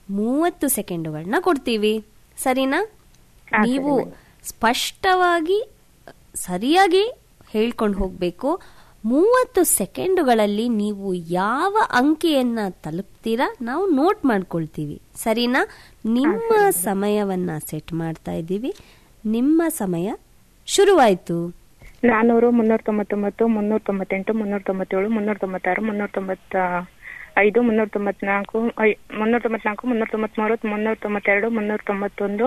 ಮೂವತ್ತು ಸೆಕೆಂಡುಗಳನ್ನ ಕೊಡ್ತೀವಿ ಸರಿನಾ ಹಾ, ಸರಿ ನೀವು madam. ಸ್ಪಷ್ಟವಾಗಿ ಸರಿಯಾಗಿ ಹೇಳ್ಕೊಂಡು ಹೋಗಬೇಕು ಮೂವತ್ತು ಸೆಕೆಂಡುಗಳಲ್ಲಿ ನೀವು ಯಾವ ಅಂಕಿಯನ್ನ ತಲುಪ್ತೀರಾ ನಾವು ನೋಟ್ ಮಾಡ್ಕೊಳ್ತೀವಿ ಸರಿನಾ ನಿಮ್ಮ ಸಮಯವನ್ನ ಸೆಟ್ ಮಾಡ್ತಾ ಇದ್ದೀವಿ ನಿಮ್ಮ ಸಮಯ ಶುರುವಾಯ್ತು ನಾನೂರು ಮುನ್ನೂರ ತೊಂಬತ್ತೊಂಬತ್ತು ಮುನ್ನೂರ ತೊಂಬತ್ತೆಂಟು ಮುನ್ನೂರ ತೊಂಬತ್ತೇಳು ಮುನ್ನೂರ ತೊಂಬತ್ತಾರು ಮುನ್ನೂರ ತೊಂಬತ್ತ ಐದು ಮುನ್ನೂರ ತೊಂಬತ್ನಾಲ್ಕು ಐ ಮುನ್ನೂರ ತೊಂಬತ್ನಾಲ್ಕು ಮುನ್ನೂರ ತೊಂಬತ್ಮೂರು ಮುನ್ನೂರ ತೊಂಬತ್ತೆರಡು ಮುನ್ನೂರ ತೊಂಬತ್ತೊಂದು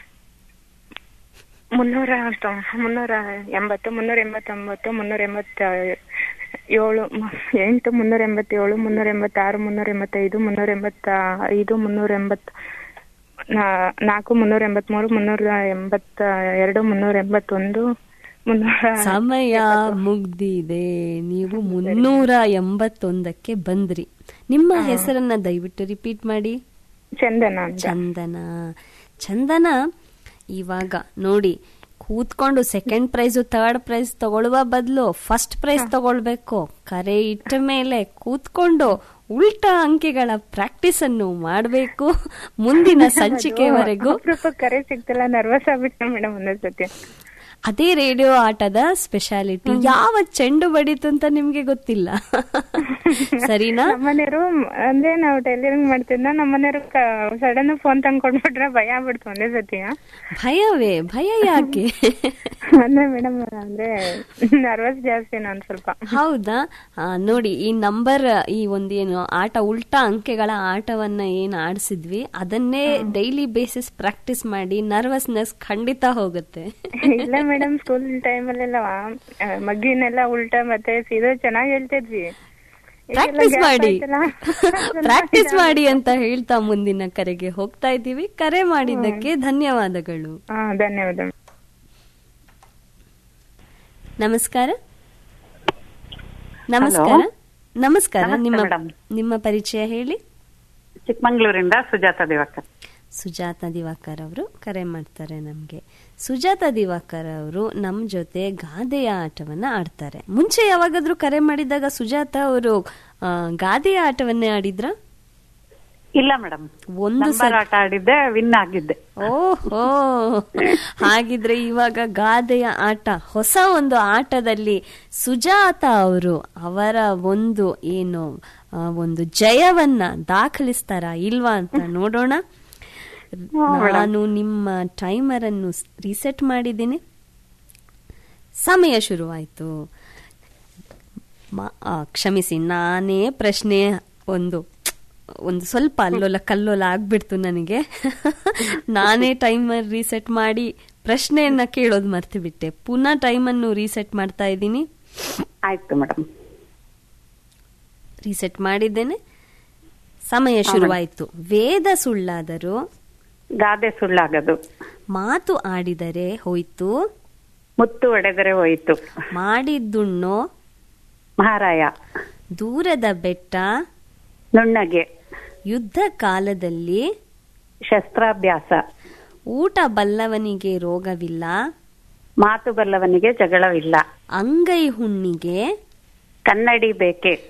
ಮುನ್ನೂರ ತೊಂ- ಮುನ್ನೂರ ಎಂಬತ್ತು ಮುನ್ನೂರ ಎಂಬತ್ತೊಂಬತ್ತು ಮುನ್ನೂರ ಎಂಬತ್ತ ಏಳು ಮ- ಎಂಟು ಮುನ್ನೂರ ಎಂಬತ್ತೇಳು ಮುನ್ನೂರ ಎಂಬತ್ತಾರು ಮುನ್ನೂರ ಎಂಬತ್ತೈದು ಮುನ್ನೂರ ಎಂಬತ್ತ ಐದು ಮುನ್ನೂರ ಎಂಬತ್ತು ನಾ- ನಾಲ್ಕು ಮುನ್ನೂರ ಎಂಬತ್ಮೂರು ಮುನ್ನೂರ ಎಂಬತ್ತ ಎರಡು ಮುನ್ನೂರ ಎಂಬತ್ತೊಂದು ಮುನ್ನೂರ ಸಮಯ ಮುಗ್ದಿದೆ ನೀವು ಮುನ್ನೂರ ಎಂಬತ್ತೊಂದಕ್ಕೆ ಬಂದ್ರಿ ನಿಮ್ಮ ಹೆಸರನ್ನ ದಯವಿಟ್ಟು ರಿಪೀಟ್ ಮಾಡಿ ಚಂದನ ಅಂತ ಚಂದನ ಚಂದನ ಇವಾಗ ನೋಡಿ ಕೂತ್ಕೊಂಡು ಸೆಕೆಂಡ್ ಪ್ರೈಸ್ ಥರ್ಡ್ ಪ್ರೈಸ್ ತಗೊಳ್ಳುವ ಬದಲು ಫಸ್ಟ್ ಪ್ರೈಸ್ ತಗೊಳ್ಬೇಕು ಕರೆ ಇಟ್ಟ ಮೇಲೆ ಕೂತ್ಕೊಂಡು ಉಲ್ಟಾ ಅಂಕಿಗಳ ಪ್ರಾಕ್ಟೀಸ್ ಅನ್ನು ಮಾಡಬೇಕು ಮುಂದಿನ ಸಂಚಿಕೆವರೆಗೂ ಅಪರೂಪ ಕರೆ ಸಿಗ್ತಿಲ್ಲ ನರ್ವಸ್ ಆಗ್ಬಿಟ್ಟೆ ಮೇಡಮ್ ಒಂದೊಂದ್ಸತಿ ಅದೇ ರೇಡಿಯೋ ಆಟದ ಸ್ಪೆಷಾಲಿಟಿ ಯಾವ ಚೆಂಡು ಬಡಿತು ಅಂತ ನಿಮ್ಗೆ ಗೊತ್ತಿಲ್ಲ ಸರಿನಾ ನಮ್ಮನೆಯವರು ಅಂದ್ರೆ ನಾವು ಟೈಲರಿಂಗ್ ಮಾಡ್ತಿದ್ದ ನಮ್ಮನೆಯವರು ಸಡನ್ ಫೋನ್ ತಂಗ್ ಕೊಟ್ಬಿಟ್ರೆ ಭಯ ಆಗ್ಬಿಡ್ತು ಒಂದೇ ಸತಿ ಭಯವೇ ಭಯ ಯಾಕೆ ಅಂದ್ರೆ ಮೇಡಮ್ ಅಂದ್ರೆ ನರ್ವಸ್ ಜಾಸ್ತಿ ನಾನು ಸ್ವಲ್ಪ ಹೌದಾ ಆ, ನೋಡಿ ಈ ನಂಬರ್ ಈ ಒಂದೇನು ಆಟ ಉಲ್ಟಾ ಅಂಕೆಗಳ ಆಟವನ್ನ ಏನ್ ಆಡಿಸಿದ್ವಿ ಅದನ್ನೇ ಡೈಲಿ ಬೇಸಿಸ್ ಪ್ರಾಕ್ಟೀಸ್ ಮಾಡಿ ನರ್ವಸ್ನೆಸ್ ಖಂಡಿತ ಹೋಗುತ್ತೆ ಇಲ್ಲ ಮೇಡಮ್ ಸ್ಕೂಲ್ ಟೈಮಲ್ಲೆಲ್ಲ ಮಗ್ಗಿನೆಲ್ಲ ಉಲ್ಟಾ ಮತ್ತೆ ಸೀದಾ ಚೆನ್ನಾಗಿ ಹೇಳ್ತಿದ್ವಿ ಈಗೆಲ್ಲ ಪ್ರಾಕ್ಟೀಸ್ gap ಮಾಡಿ ಆಯ್ತಲ್ಲ. ಪ್ರಾಕ್ಟೀಸ್ ಮಾಡಿ ಅಂತ ಹೇಳ್ತಾ ಮುಂದಿನ ಕರೆಗೆ ಹೋಗ್ತಾ ಇದ್ದೀವಿ ಕರೆ ಮಾಡಿದ್ದಕ್ಕೆ ಧನ್ಯವಾದಗಳು ಹಾ ಧನ್ಯವಾದ ನಮಸ್ಕಾರ ನಮಸ್ಕಾರ ನಮಸ್ಕಾರ ನಮಸ್ತೆ ನಿಮ್ಮ madam. ನಿಮ್ಮ ಪರಿಚಯ ಹೇಳಿ ಚಿಕ್ಕಮಂಗ್ಳೂರಿಂದ ಸುಜಾತ ದಿವಾಕರ್ ಸುಜಾತ ದಿವಾಕರ್ ಅವರು ಕರೆ ಮಾಡ್ತಾರೆ ನಮ್ಗೆ ಸುಜಾತ ದಿವಾಕರ್ ಅವರು ನಮ್ ಜೊತೆ ಗಾದೆಯ ಆಟವನ್ನ ಆಡ್ತಾರೆ ಮುಂಚೆ ಯಾವಾಗಾದ್ರೂ ಕರೆ ಮಾಡಿದಾಗ ಸುಜಾತ ಅವರು ಆ, ಗಾದೆಯ ಆಟವನ್ನೇ ಆಡಿದ್ರ ಇಲ್ಲ ಮೇಡಮ್ ಒಂದು ನಂಬರ್ ಸಲ ಆಟ ಆಡಿದ್ದೆ ವಿನ್ ಆಗಿದ್ದೆ ಓಹೋ ಹಾಗಿದ್ರೆ ಇವಾಗ ಗಾದೆಯ ಆಟ ಹೊಸ ಒಂದು ಆಟದಲ್ಲಿ ಸುಜಾತ ಅವರು ಅವರ ಒಂದು ಏನು ಆ, ಒಂದು ಜಯವನ್ನ ದಾಖಲಿಸ್ತಾರ ಇಲ್ವಾ ಅಂತ ನೋಡೋಣ ನಾನು ನಿಮ್ಮ ಟೈಮರ್ ಅನ್ನು ರೀಸೆಟ್ ಮಾಡಿದ್ದೀನಿ ಸಮಯ ಶುರುವಾಯಿತು ಮ- ಆ, ಕ್ಷಮಿಸಿ ನಾನೇ ಪ್ರಶ್ನೆ ಒಂದು ಒಂದು ಸ್ವಲ್ಪ ಅಲ್ಲೋಲ ಕಲ್ಲೋಲ ಆಗ್ಬಿಡ್ತು ನನಗೆ ನಾನೇ ಟೈಮರ್ ರೀಸೆಟ್ ಮಾಡಿ ಪ್ರಶ್ನೆಯನ್ನ ಕೇಳೋದು ಮರ್ತು ಬಿಟ್ಟೆ ಪುನಃ ಟೈಮನ್ನು ರೀಸೆಟ್ ಮಾಡ್ತಾ ಇದ್ದೀನಿ ಆಯ್ತು ಮೇಡಮ್ ರೀಸೆಟ್ ಮಾಡಿದ್ದೇನೆ ಸಮಯ ಶುರುವಾಯಿತು ವೇದ ಸುಳ್ಳಾದರೂ ಗಾದೆ ಸುಳ್ಳಾಗದು ಮಾತು ಆಡಿದರೆ ಹೋಯ್ತು ಮುತ್ತು ಒಡೆದರೆ ಹೋಯಿತು ಮಾಡಿದ್ದುಣ್ಣೋ ಮಹಾರಾಯ ದೂರದ ಬೆಟ್ಟ ನುಣ್ಣಗೆ ಯುದ್ಧ ಕಾಲದಲ್ಲಿ ಶಸ್ತ್ರಾಭ್ಯಾಸ ಊಟ ಬಲ್ಲವನಿಗೆ ರೋಗವಿಲ್ಲ ಮಾತು ಬಲ್ಲವನಿಗೆ ಜಗಳವಿಲ್ಲ ಅಂಗೈ ಹುಣ್ಣಿಗೆ ಕನ್ನಡಿ ಬೇಕೆ